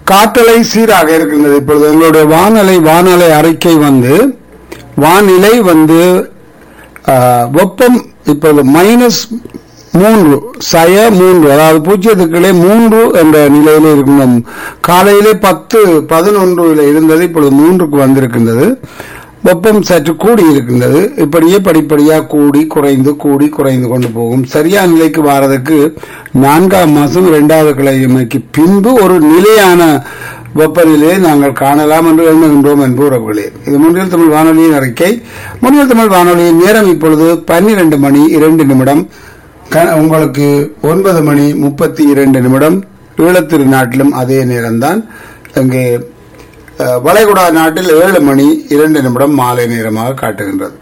காற்றலை சீராக இருக்கின்றது இப்பொழுது எங்களுடைய வானலை வானலை அறிக்கை வந்து வானிலை வந்து ஆ, வெப்பம் இப்பொழுது மைனஸ் மூன்று சய மூன்று அதாவது பூஜ்ஜியத்துக்களே மூன்று என்ற நிலையில இருக்கின்றோம் காலையிலே பத்து பதினொன்றுல இருந்தது இப்பொழுது மூன்றுக்கு வந்திருக்கின்றது வெப்பம் சற்று கூடி இருக்கின்றது இப்படியே படிப்படியாக கூடி குறைந்து கூடி குறைந்து கொண்டு போகும் சரியான நிலைக்கு வாரதுக்கு நான்காம் மாசம் இரண்டாவது கிழமைக்கு பின்பு ஒரு நிலையான வெப்பநிலையை நாங்கள் காணலாம் என்று எண்ணுகின்றோம் என்பது உறவுகளே இது முன்னில் தமிழ் வானொலியின் அறிக்கை முன்னில் தமிழ் வானொலியின் நேரம் இப்பொழுது பன்னிரண்டு மணி இரண்டு நிமிடம் க- உங்களுக்கு ஒன்பது மணி முப்பத்தி இரண்டு நிமிடம் ஈழத்திரு நாட்டிலும் அதே நேரம்தான் இங்கே அஹ், வளைகுடா நாட்டில் ஏழு மணி இரண்டு நிமிடம் மாலை நேரமாக காட்டுகின்றது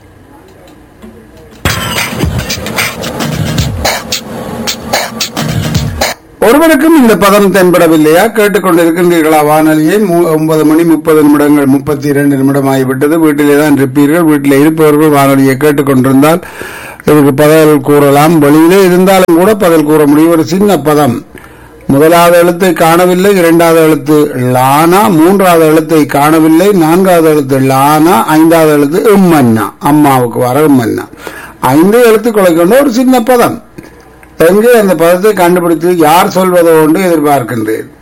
ஒருவருக்கும் இந்த பதம் தென்படவில்லையா கேட்டுக்கொண்டிருக்கின்றீர்களா வானொலியை மூ- ஒன்பது மணி முப்பது நிமிடங்கள் முப்பத்தி இரண்டு நிமிடம் ஆகிவிட்டது வீட்டிலே தான் இருப்பீர்கள் வீட்டில் இருப்பவர்கள் வானொலியை கேட்டுக்கொண்டிருந்தால் இதற்கு பதில் கூறலாம் வெளியிலே இருந்தாலும் கூட பதில் கூற முடியும் ஒரு சின்ன பதம் முதலாவது எழுத்தை காணவில்லை இரண்டாவது எழுத்து லானா மூன்றாவது எழுத்தை காணவில்லை நான்காவது எழுத்து லானா ஐந்தாவது எழுத்து இம்மன்னா அம்மாவுக்கு வர இம்மன்னா ஐந்து எழுத்துக்களை கொண்ட ஒரு சின்ன பதம் எங்கே அந்த பதத்தை கண்டுபிடித்து யார் சொல்வதோ என்று எதிர்பார்க்கின்றேன்